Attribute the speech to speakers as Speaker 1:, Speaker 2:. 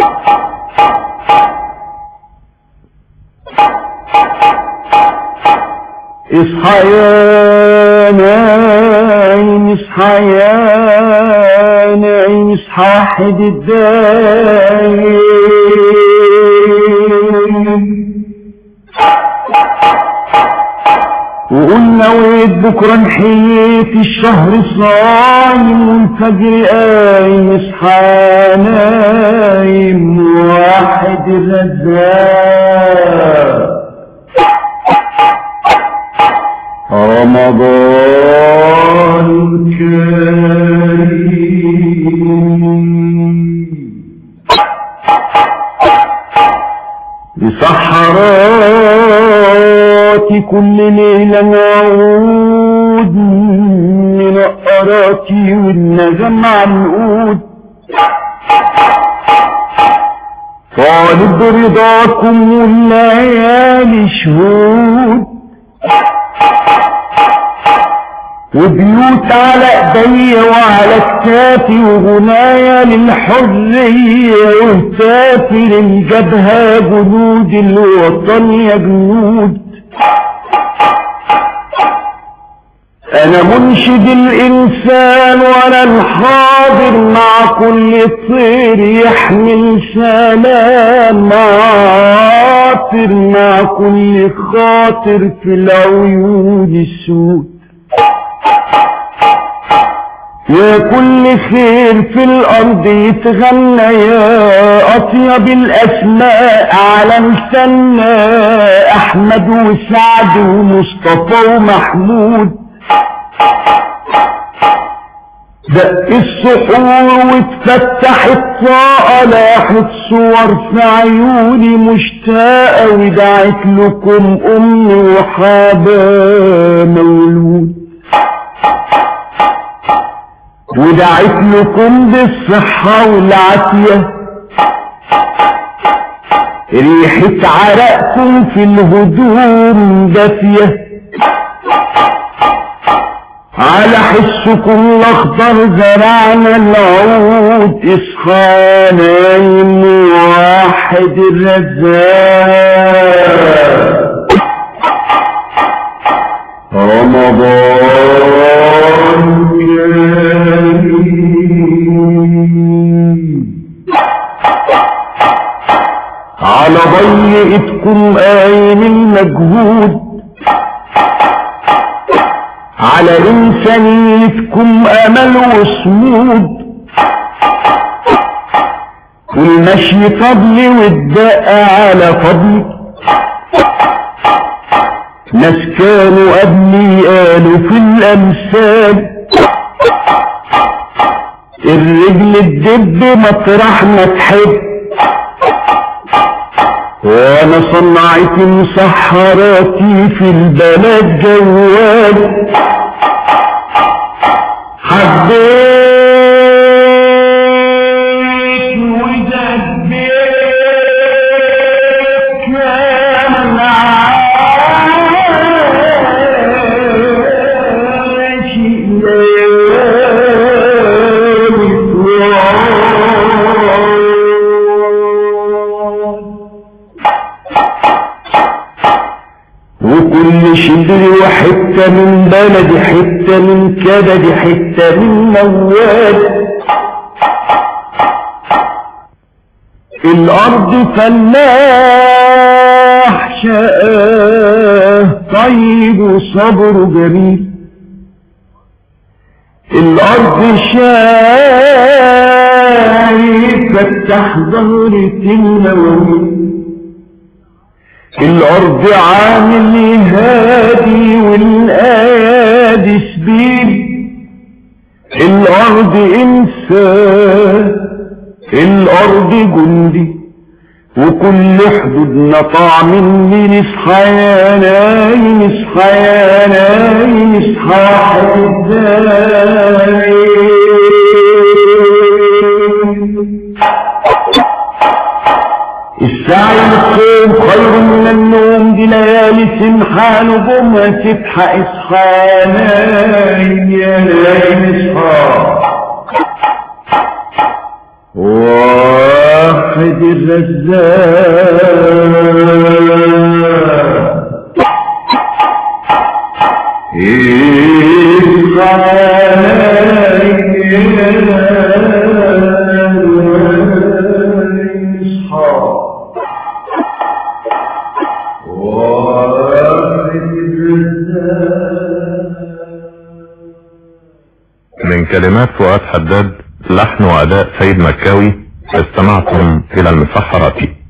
Speaker 1: اصحى يا نايم اصحى يا نايم اصحى واحد الدايم وقلنا ويت بكرة نحيي في الشهر صايم والفجر قايم اصحى نايم واحد الرزاق رمضان كريم بصحرات كل ليلة نعود من أراتي والنجم عنقود طالب رضاكم والليالي شهود وبيوت على ايدي وعلى كتافي وغنايا للحرية وهتافي للجبهة جنود الوطن يا جنود انا منشد الانسان وانا الحاضر مع كل طير يحمل سلام عاطر مع كل خاطر في العيون السود يا كل خير في الارض يتغنى يا اطيب الاسماء على لساننا احمد وسعد ومصطفى ومحمود دق السحور واتفتح الطاقة لاحت صور في عيوني مشتاقة ودعت لكم امي وحابة مولود ودعت لكم بالصحة والعافية ريحة عرقكم في الهدوم دافية على حسكم الاخضر زرعنا العود اصحى نايم واحد الرزاق رمضان كريم على ضيقتكم قايم المجهود على إنسانيتكم أمل وصمود والمشي فضلي والدق على فضلي ناس كانوا قبلي قالوا في الأمثال الرجل الدب مطرح ما تحب وانا صنعت مسحراتي في البلد جوال حبيت ودبيت كان عاشي ليالي طوال وكل شبر وحتة من بلدي حتة من كبدي حتة من موال الأرض فلاح شقاه طيب وصبر جميل الأرض شايف فتح ظهرة النووي الأرض عامل هادي والآيادي سبيل الأرض إنسان الأرض جندي وكل حدودنا طعم من اصحى يا نايم اصحى يا نايم اصحى حدايم السعي للصوم خير من النوم دي ليالي سمحان وجمعة تبحى اصحى يا نايم يا نايم اصحى واحد الرزاق
Speaker 2: من كلمات فؤاد حداد لحن وأداء سيد مكاوي استمعتم إلى المسحرات